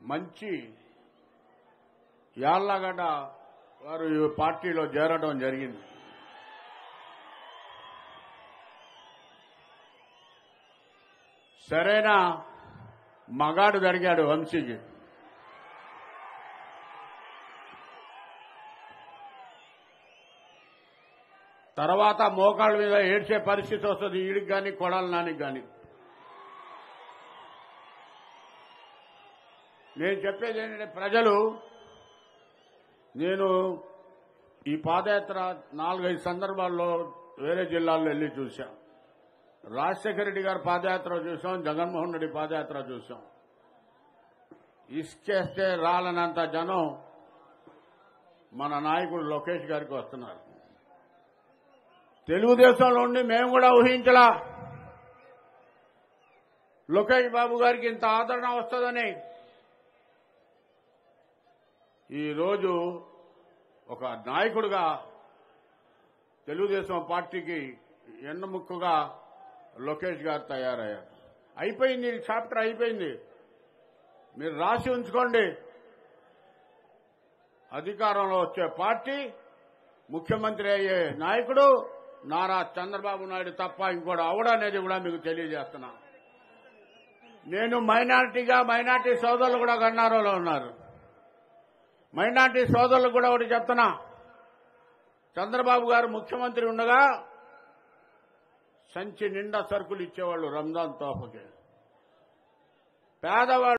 మంచి యాళ్లగడ్డ వారు ఈ పార్టీలో చేరడం జరిగింది సరైన మగాడు జరిగాడు వంశీకి తర్వాత మోకాళ్ళ మీద ఏడ్చే పరిస్థితి వస్తుంది ఈడికి కానీ కొడాలి నానికి కానీ నేను చెప్పేది ఏంటంటే ప్రజలు నేను ఈ పాదయాత్ర నాలుగైదు సందర్భాల్లో వేరే జిల్లాల్లో వెళ్ళి చూశాం రాజశేఖర రెడ్డి గారి పాదయాత్ర చూసాం జగన్మోహన్ రెడ్డి పాదయాత్ర చూసాం ఇసుకేస్తే రాలనంత జనం మన నాయకుడు లోకేష్ గారికి వస్తున్నారు తెలుగుదేశంలో ఉండి మేము కూడా ఊహించలా లోకేష్ బాబు గారికి ఇంత ఆదరణ వస్తుందని ఈరోజు ఒక నాయకుడిగా తెలుగుదేశం పార్టీకి ఎన్నముక్కుగా లోకేష్ గారు తయారయ్యారు అయిపోయింది ఈ చాప్టర్ అయిపోయింది మీరు రాసి ఉంచుకోండి అధికారంలో వచ్చే పార్టీ ముఖ్యమంత్రి అయ్యే నాయకుడు నారా చంద్రబాబు నాయుడు తప్ప ఇంకోటి అవడనేది కూడా మీకు తెలియజేస్తున్నా నేను మైనార్టీగా మైనార్టీ సోదరులు కూడా గన్నారోలో ఉన్నారు మైనార్టీ సోదరులకు కూడా ఒకటి చెప్తున్నా చంద్రబాబు గారు ముఖ్యమంత్రి ఉండగా సంచి నిండా సరుకులు ఇచ్చేవాళ్ళు రంజాన్ తోఫకి పేదవాళ్ళు